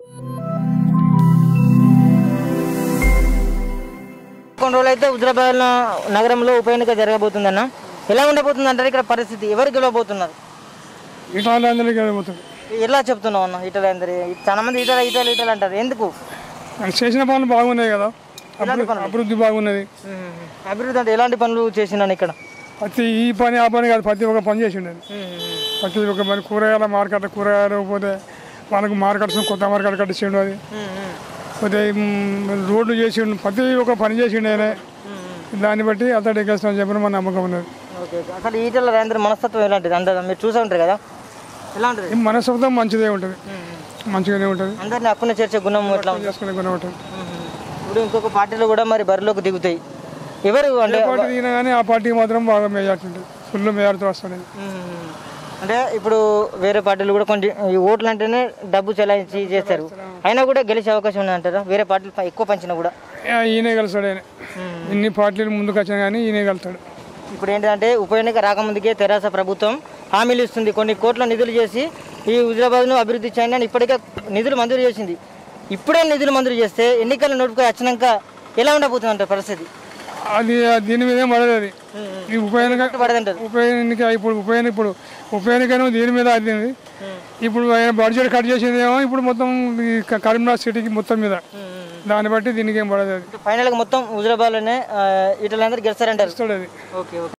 కొన్ని రోజులు అయితే హుజరాబాద్ నగరంలో ఉప ఎన్నిక జరగబోతుందన్న ఎలా ఉండబోతుంది అంటారు ఇక్కడ పరిస్థితి ఎవరు గెలవబోతున్నారు ఇట్లా అందరికీ వెళ్ళిపోతుంది ఎలా చెప్తున్నావు అన్న ఈటల అందరి చాలా మంది ఈటల ఈటల ఈటలు అంటారు ఎందుకు ఆయన చేసిన పనులు బాగున్నాయి కదా అభివృద్ధి అభివృద్ధి బాగున్నది అభివృద్ధి అంటే ఎలాంటి పనులు చేసినాను ఇక్కడ ప్రతి ఈ పని ఆ పని కాదు ప్రతి ఒక్క పని చేసిండు ఆయన. ప్రతి ఒక్క పని కూరగాయల మార్కెట్ కూరగాయలు పోతే మనకు మార్కెట్స్ కొత్త మార్కెట్ కట్టించిండు అది పోతే మ్, రోడ్లు చేసిండు ప్రతి ఒక్క పని చేసిండు ఆయన దాన్ని బట్టి అతడు ఎక్కేస్తామని చెప్పిన మన నమ్మకం ఉన్నది ఓకే అసలు ఈటల రాజేంద్ర మనస్తత్వం ఎలాంటిది అంటే మీరు చూసే ఉంటారు కదా ఎలా ఉంటుంది ఈ మనస్తత్వం మంచిదే ఉంటుంది మంచిగానే ఉంటుంది అందరిని అక్కున చేర్చే గుణం ఎట్లా ఉంటుంది చేసుకునే గుణం ఉంటుంది ఇప్పుడు ఇంకొక పార్టీలు కూడా మరి బరిలోకి దిగుతాయి ఎవరు అంటే ఏ పార్టీ దిగినా కానీ ఆ పార్టీకి మాత్రం బాగా మెజార్టీ ఉంటుంది ఫుల్ మెజార్టీ వస్తుంది మ్మ్. అంటే ఇప్పుడు వేరే పార్టీలు కూడా కొంచెం ఈ ఓట్లు అంటేనే డబ్బు చెలాయించి చేస్తారు అయినా కూడా గెలిచే అవకాశం ఉంది అంటారా వేరే పార్టీలు ప- ఎక్కువ పంచినా కూడా ఆ, ఈయనే గెలుస్తాడు ఆయన ఇన్ని పార్టీలు ముందుకు వచ్చినా కానీ ఈయనే గెలుతాడు ఇప్పుడు ఏంటంటే ఉప ఎన్నిక రాకముందుకే తెరాస ప్రభుత్వం హామీలు ఇస్తుంది కొన్ని కోట్ల నిధులు చేసి ఈ హుజరాబాద్ను అభివృద్ధి చేయండి అని ఇప్పటికే నిధులు మంజూరు చేసింది ఇప్పుడే నిధులు మంజూరు చేస్తే ఎన్నికల నోటిఫికేషన్ వచ్చినాక ఎలా ఉండబోతుంది అంటారు పరిస్థితి అది ఆ దీని మీద పడదు అది ఈ ఉప ఎన్నిక పడదంటారు ఉప ఎన్నిక ఇప్పుడు ఉప ఎన్నిక ఇప్పుడు ఉప ఎన్నికను దీని మీద అదింది ఇప్పుడు ఆయన బడ్జెట్ కట్ చేసింది ఏమో ఇప్పుడు మొత్తం ఈ క- కరీంనగర్ సిటీకి మొత్తం మీద దాన్ని బట్టి దీనికి ఏం పడదు అది ఫైనల్గా మొత్తం హుజరాబాద్లోనే ఈటలందరూ గెలుస్తారంటారు ఇస్తాడు అది ఓకే ఓకే